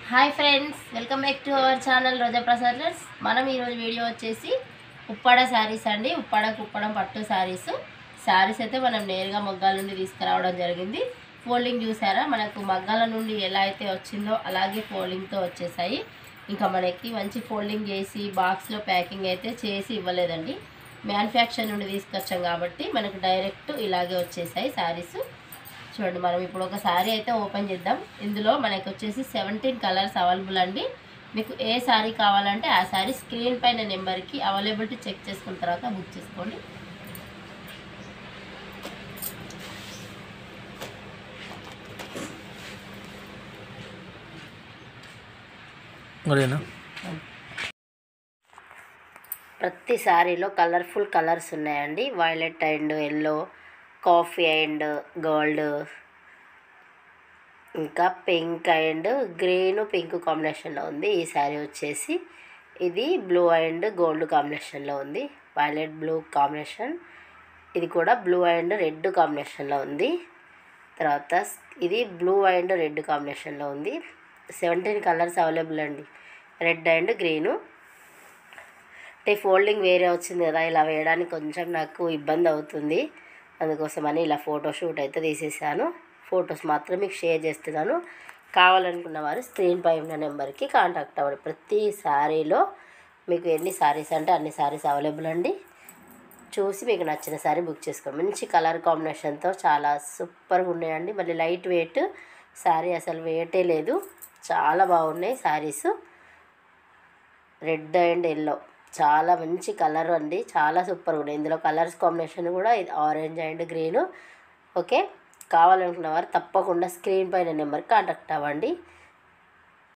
hi friends welcome back to our channel Roja ప్రసాదర్స్ మనం ఈరోజు వీడియో వచ్చేసి ఉప్పాడ శారీస్ అండి ఉప్పాడ కుప్పడం పట్టు శారీస్ శారీస్ అయితే మనం నేరుగా మగ్గాల నుండి తీసుకురావడం జరిగింది ఫోల్డింగ్ చూసారా మనకు మగ్గాల నుండి ఎలా అయితే వచ్చిందో అలాగే ఫోల్డింగ్తో వచ్చేసాయి ఇంకా మనకి మంచి ఫోల్డింగ్ చేసి బాక్స్లో ప్యాకింగ్ అయితే చేసి ఇవ్వలేదండి మ్యానుఫ్యాక్చర్ నుండి తీసుకొచ్చాం కాబట్టి మనకు డైరెక్ట్ ఇలాగే వచ్చేసాయి శారీస్ చూడండి మనం ఇప్పుడు ఒక శారీ అయితే ఓపెన్ చేద్దాం ఇందులో మనకి వచ్చేసి సెవెంటీన్ కలర్స్ అవైలబుల్ అండి మీకు ఏ శారీ కావాలంటే ఆ శారీ స్క్రీన్ పైన నెంబర్కి అవైలబిలిటీ చెక్ చేసుకున్న తర్వాత బుక్ చేసుకోండి మరేనా ప్రతి శారీలో కలర్ఫుల్ కలర్స్ ఉన్నాయండి violet and yellow coffee and gold ఇంకా పింక్ అండ్ గ్రీన్ పింక్ కాంబినేషన్లో ఉంది ఈ శారీ వచ్చేసి ఇది బ్లూ అండ్ గోల్డ్ కాంబినేషన్లో ఉంది వైలెట్ బ్లూ కాంబినేషన్ ఇది కూడా బ్లూ అండ్ రెడ్ కాంబినేషన్లో ఉంది తర్వాత ఇది బ్లూ అండ్ రెడ్ కాంబినేషన్లో ఉంది సెవెంటీన్ కలర్స్ అవైలబుల్ అండి రెడ్ అండ్ గ్రీను అంటే ఫోల్డింగ్ వేరే వచ్చింది కదా ఇలా వేయడానికి కొంచెం నాకు ఇబ్బంది అవుతుంది అందుకోసమని ఇలా ఫోటో షూట్ అయితే తీసేసాను ఫొటోస్ మాత్రం మీకు షేర్ చేస్తున్నాను కావాలనుకున్న వారు స్క్రీన్ పై ఉన్న నెంబర్కి కాంటాక్ట్ అవ్వండి ప్రతి శారీలో మీకు ఎన్ని శారీస్ అంటే అన్ని శారీస్ అవైలబుల్ అండి చూసి మీకు నచ్చిన శారీ బుక్ చేసుకోండి మంచి కలర్ కాంబినేషన్తో చాలా సూపర్గా ఉన్నాయండి మళ్ళీ లైట్ వెయిట్ శారీ అసలు వెయిటే లేదు చాలా బాగున్నాయి శారీస్ రెడ్ అండ్ ఎల్లో చాలా మంచి కలర్ అండి చాలా సూపర్గా ఉన్నాయి ఇందులో కలర్స్ కాంబినేషన్ కూడా ఇది ఆరెంజ్ అండ్ గ్రీన్ ఓకే కావాలనుకున్న వారు తప్పకుండా స్క్రీన్ పైన నెంబర్కి కాంటాక్ట్ అవ్వండి